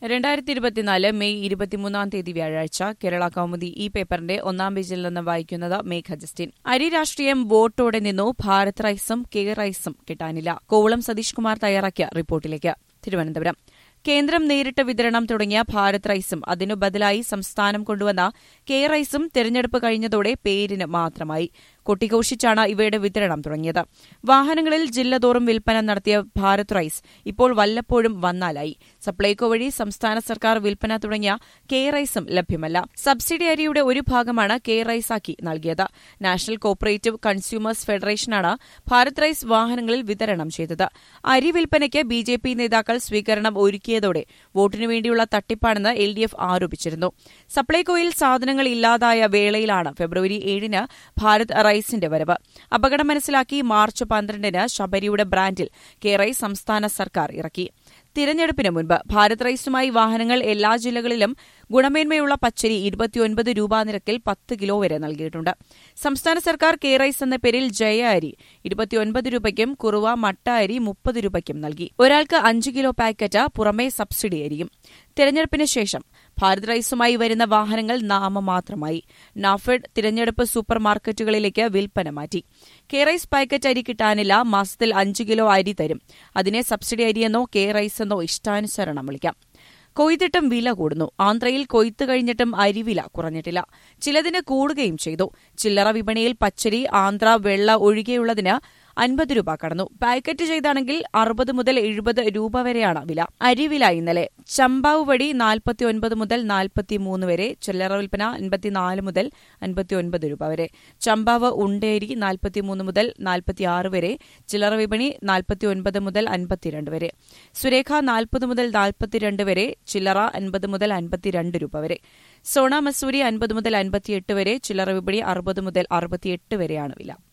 രണ്ടായിരത്തി ഇരുപത്തിനാല് മെയ് ഇരുപത്തിമൂന്നാം തീയതി വ്യാഴാഴ്ച കേരള കൗമുദി ഈ പേപ്പറിന്റെ ഒന്നാം പേജിൽ നിന്ന് വായിക്കുന്നത് മേഘ ജസ്റ്റിൻ അരി രാഷ്ട്രീയം വോട്ടോടെ നിന്നു ഭാരത് റൈസും കെ റൈസും കിട്ടാനില്ല കോവളം സതീഷ് കുമാർ തയ്യാറാക്കിയ റിപ്പോർട്ടിലേക്ക് തിരുവനന്തപുരം കേന്ദ്രം നേരിട്ട് വിതരണം തുടങ്ങിയ ഭാരത് റൈസും അതിനു ബദലായി സംസ്ഥാനം കൊണ്ടുവന്ന കെ റൈസും തെരഞ്ഞെടുപ്പ് കഴിഞ്ഞതോടെ പേരിന് മാത്രമായി കൊട്ടിഘോഷിച്ചാണ് ഇവയുടെ വിതരണം തുടങ്ങിയത് വാഹനങ്ങളിൽ ജില്ലതോറും വിൽപ്പന നടത്തിയ ഭാരത് റൈസ് ഇപ്പോൾ വല്ലപ്പോഴും വന്നാലായി സപ്ലൈകോ വഴി സംസ്ഥാന സർക്കാർ വിൽപ്പന തുടങ്ങിയ കെ റൈസും ലഭ്യമല്ല സബ്സിഡി അരിയുടെ ഒരു ഭാഗമാണ് കെ റൈസാക്കി നൽകിയത് നാഷണൽ കോപ്പറേറ്റീവ് കൺസ്യൂമേഴ്സ് ഫെഡറേഷനാണ് ഭാരത് റൈസ് വാഹനങ്ങളിൽ വിതരണം ചെയ്തത് അരി വിൽപ്പനയ്ക്ക് ബി ജെ പി നേതാക്കൾ സ്വീകരണം ഒരുക്കിയതോടെ വോട്ടിനു വേണ്ടിയുള്ള തട്ടിപ്പാണെന്ന് എൽ ഡി എഫ് ആരോപിച്ചിരുന്നു സപ്ലൈകോയിൽ സാധനങ്ങൾ ഇല്ലാതായ വേളയിലാണ് ഫെബ്രുവരി ഏഴിന് ഭാരത് റൈസിന്റെ വരവ് അപകടം മനസ്സിലാക്കി മാർച്ച് പന്ത്രണ്ടിന് ശബരിയുടെ ബ്രാൻഡിൽ കെ റൈസ് സംസ്ഥാന സർക്കാർ ഇറക്കി തിരഞ്ഞെടുപ്പിന് മുൻപ് ഭാരത് റൈസുമായി വാഹനങ്ങൾ എല്ലാ ജില്ലകളിലും ഗുണമേന്മയുള്ള പച്ചരി ഇരുപത്തിയൊൻപത് രൂപ നിരക്കിൽ പത്ത് കിലോ വരെ നൽകിയിട്ടുണ്ട് സംസ്ഥാന സർക്കാർ കെ റൈസ് എന്ന പേരിൽ ജയ അരി ഇരുപത്തിയൊൻപത് രൂപയ്ക്കും കുറുവ മട്ട അരി മുപ്പത് രൂപയ്ക്കും നൽകി ഒരാൾക്ക് അഞ്ച് കിലോ പാക്കറ്റ് പുറമെ സബ്സിഡി അരിയും തിരഞ്ഞെടുപ്പിന് ശേഷം ഭാരത് റൈസുമായി വരുന്ന വാഹനങ്ങൾ നാമമാത്രമായി നാഫെഡ് തിരഞ്ഞെടുപ്പ് സൂപ്പർ മാർക്കറ്റുകളിലേക്ക് വിൽപ്പന മാറ്റി കെ റൈസ് പാക്കറ്റ് അരി കിട്ടാനില്ല മാസത്തിൽ അഞ്ച് കിലോ അരി തരും അതിനെ സബ്സിഡി അരിയെന്നോ കെ റൈസ് എന്നോ ഇഷ്ടാനുസരണം വിളിക്കാം കൊയ്ത്തിട്ടും വില കൂടുന്നു ആന്ധ്രയിൽ കൊയ്ത്ത് കഴിഞ്ഞിട്ടും അരിവില കുറഞ്ഞിട്ടില്ല ചിലതിന് കൂടുകയും ചെയ്തു ചില്ലറ വിപണിയിൽ പച്ചരി ആന്ധ്ര വെള്ള ഒഴികെയുള്ളതിന് അൻപത് രൂപ കടന്നു പാക്കറ്റ് ചെയ്താണെങ്കിൽ അറുപത് മുതൽ എഴുപത് രൂപ വരെയാണ് വില അരിവില ഇന്നലെ ചമ്പാവ് വഴി നാൽപ്പത്തി ഒൻപത് മുതൽ നാൽപ്പത്തിമൂന്ന് വരെ ചില്ലറ വിൽപ്പന അൻപത്തിനാല് മുതൽ അൻപത്തിയൊൻപത് രൂപ വരെ ചമ്പാവ് ഉണ്ടേരി നാൽപ്പത്തിമൂന്ന് മുതൽ നാൽപ്പത്തിയാറ് വരെ ചില്ലറ വിപണി നാൽപ്പത്തിയൊൻപത് മുതൽ അൻപത്തിരണ്ട് വരെ സുരേഖ നാൽപ്പത് മുതൽ നാൽപ്പത്തിരണ്ട് വരെ ചില്ലറ അൻപത് മുതൽ അൻപത്തിരണ്ട് രൂപ വരെ സോണ മസൂരി അൻപത് മുതൽ അൻപത്തിയെട്ട് വരെ ചില്ലറ വിപണി അറുപത് മുതൽ അറുപത്തിയെട്ട് വരെയാണ് വില